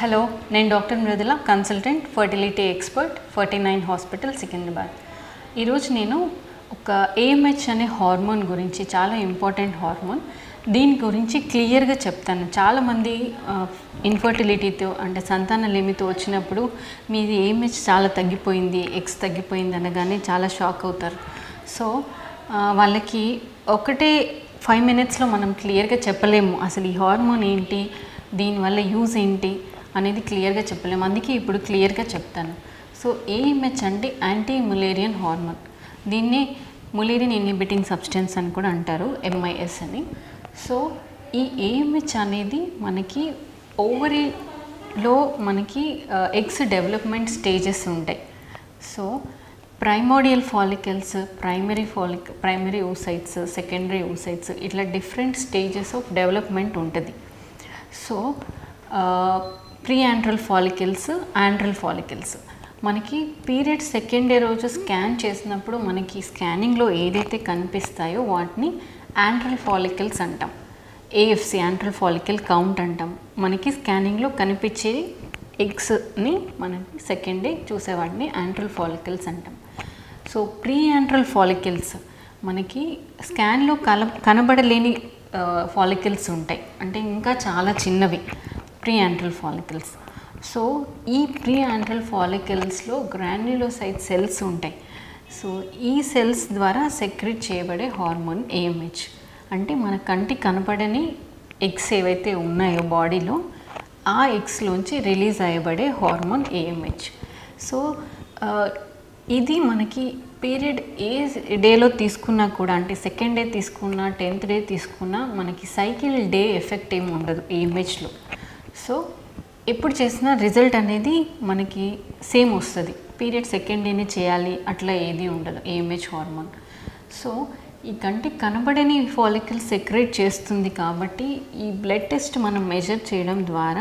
Hello నేను doctor Mridula consultant fertility expert forty nine hospital Secunderabad ఈరోజు నేను ఒక ఏఎంహెచ్ అనే హార్మోన్ గురించి చాలా ఇంపార్టెంట్ హార్మోన్ దీని గురించి క్లియర్గా చెప్తాను చాలామంది ఇన్ఫర్టిలిటీతో అంటే సంతాన లేమితో వచ్చినప్పుడు మీది ఏఎంహెచ్ చాలా తగ్గిపోయింది ఎక్స్ తగ్గిపోయింది అనగానే చాలా షాక్ అవుతారు సో ఆ, వాళ్ళకి ఒకటే ఫైవ్ మినిట్స్లో మనం క్లియర్గా చెప్పలేము అసలు ఈ హార్మోన్ ఏంటి దీనివల్ల యూజ్ ఏంటి అనేది క్లియర్గా చెప్పలేము అందుకే ఇప్పుడు క్లియర్గా చెప్తాను సో ఏఎంహెచ్ అంటే యాంటీ ములేరియన్ హార్మోన్ దీన్ని ములేరియన్ ఇన్హిబిటింగ్ సబ్స్టెన్స్ అని కూడా అంటారు ఎంఐఎస్ అని సో ఈ ఏఎంహెచ్ అనేది మనకి ఓవరీలో మనకి ఎగ్స్ డెవలప్మెంట్ స్టేజెస్ ఉంటాయి so primordial follicles primary follicle primary oocytes secondary oocytes ఇట్లా డిఫరెంట్ స్టేజెస్ ఆఫ్ డెవలప్మెంట్ ఉంటుంది so pre antral follicles antral follicles మనకి పీరియడ్ సెకండ్ డే రోజు స్కాన్ చేసినప్పుడు మనకి స్కానింగ్లో ఏదైతే కనిపిస్తాయో వాటిని యాండ్రల్ ఫాలికల్స్ అంటాం ఏఎఫ్సి యాంట్రల్ ఫాలికల్ కౌంట్ అంటాం మనకి స్కానింగ్లో కనిపించే ఎగ్స్ని మనకి సెకండ్ డే చూసేవాటిని యాంట్రల్ ఫాలికల్స్ అంటాం సో ప్రీ యాంట్రల్ ఫాలికల్స్ మనకి స్కాన్లో కల కనబడలేని ఫాలికల్స్ ఉంటాయి అంటే ఇంకా చాలా చిన్నవి ప్రీ యాంట్రల్ ఫాలికల్స్ సో ఈ ప్రీ యాంట్రల్ ఫాలికల్స్లో గ్రాన్యులోసైట్ సెల్స్ ఉంటాయి సో ఈ సెల్స్ ద్వారా సెక్రెట్ చేయబడే హార్మోన్ ఏఎంహెచ్ అంటే మన కంటికి కనపడని ఎగ్స్ ఏవైతే ఉన్నాయో బాడీలో ఆ ఎగ్స్లోంచి రిలీజ్ అయ్యబడే హార్మోన్ ఏఎంహెచ్ సో ఆ, ఇది మనకి పీరియడ్ ఏ డేలో తీసుకున్నా కూడా అంటే సెకండ్ డే తీసుకున్నా టెన్త్ డే తీసుకున్నా మనకి సైకిల్ డే ఎఫెక్ట్ ఏమి ఉండదు ఏఎంహెచ్లో సో ఎప్పుడు చేసినా రిజల్ట్ అనేది మనకి సేమ్ వస్తుంది పీరియడ్ సెకండ్ డేనే చేయాలి అట్లా ఏది ఉండదు ఏఎంహెచ్ హార్మోన్ సో ఈ కంటికి కనబడని ఫాలికల్ సెక్రేట్ చేస్తుంది కాబట్టి ఈ బ్లడ్ టెస్ట్ మనం మెజర్ చేయడం ద్వారా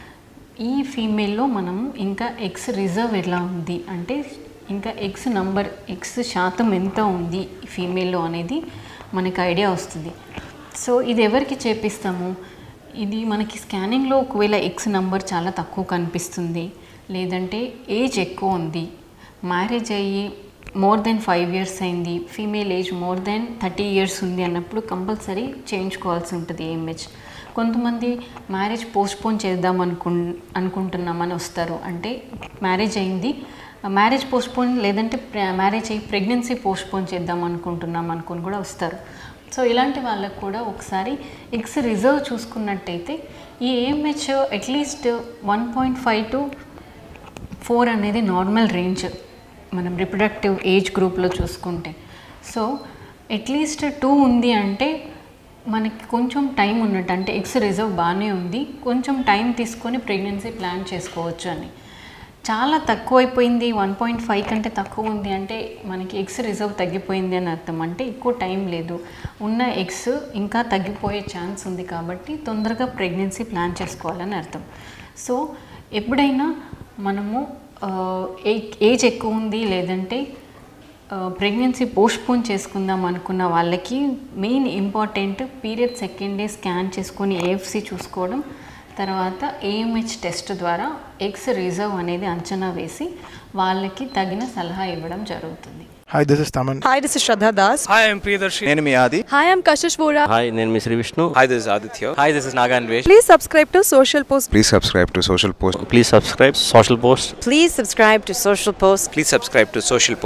ఈ ఫీమేల్లో మనం ఇంకా ఎక్స్ రిజర్వ్ ఎలా ఉంది అంటే ఇంకా ఎక్స్ నంబర్ ఎక్స్ శాతం ఎంత ఉంది ఈ ఫీమేల్లో అనేది మనకి ఐడియా వస్తుంది సో ఇది ఎవరికి చేపిస్తాము ఇది మనకి స్కానింగ్లో ఒకవేళ ఎక్స్ నంబర్ చాలా తక్కువ కనిపిస్తుంది లేదంటే ఏజ్ ఎక్కువ ఉంది మ్యారేజ్ అయ్యి మోర్ దెన్ ఫైవ్ ఇయర్స్ అయింది female age more than thirty years ఉంది అన్నప్పుడు కంపల్సరీ చేయించుకోవాల్సి ఉంటుంది ఏఎంహెచ్ కొంతమంది మ్యారేజ్ పోస్ట్పోన్ చేద్దాం అనుకు అనుకుంటున్నామని వస్తారు అంటే మ్యారేజ్ అయింది మ్యారేజ్ పోస్ట్పోన్ లేదంటే మ్యారేజ్ అయ్యి ప్రెగ్నెన్సీ పోస్ట్పోన్ చేద్దాం అనుకుంటున్నాం అనుకుని కూడా వస్తారు సో ఇలాంటి వాళ్ళకు కూడా ఒకసారి ఎగ్స్ రిజర్వ్ చూసుకున్నట్టయితే ఈ AMH at least one point five to four అనేది నార్మల్ రేంజ్ మనం రిప్రొడక్టివ్ ఏజ్ గ్రూప్లో చూసుకుంటే సో అట్లీస్ట్ టూ ఉంది అంటే మనకి కొంచెం టైం ఉన్నట్టు అంటే ఎక్స్ రిజర్వ్ బాగానే ఉంది కొంచెం టైం తీసుకొని ప్రెగ్నెన్సీ ప్లాన్ చేసుకోవచ్చు అని చాలా తక్కువ అయిపోయింది వన్ పాయింట్ ఫైవ్ కంటే తక్కువ ఉంది అంటే మనకి ఎగ్స్ రిజర్వ్ తగ్గిపోయింది అని అర్థం అంటే ఎక్కువ టైం లేదు ఉన్న ఎగ్స్ ఇంకా తగ్గిపోయే ఛాన్స్ ఉంది కాబట్టి తొందరగా ప్రెగ్నెన్సీ ప్లాన్ చేసుకోవాలని అర్థం సో ఎప్పుడైనా మనము ఆ, ఏ- ఏజ్ ఎక్కువ ఉంది లేదంటే ప్రెగ్నెన్సీ పోస్ట్పోన్ చేసుకుందాం అనుకున్న వాళ్ళకి main important period second day scan చేసుకొని ఏఎఫ్సి చూసుకోవడం తర్వాత ఏఎంహెచ్ టెస్ట్ ద్వారా ఎగ్స్ రిజర్వ్ అనేది అంచనా వేసి వాళ్ళకి తగిన సలహా ఇవ్వడం జరుగుతుంది Hi, this is Taman. Hi, this is Shraddha Das. Hi, I'm Priyadarshi. నేను మీ ఆది Hi, I'm Kashish Vora. Hi నేను మీ Sri Vishnu Hi, this is Aditya. Hi this is నాగాన్ వేష్ Please subscribe to Social Post. Please subscribe to social post please subscribe social post Please subscribe to Social Post. Please subscribe to Social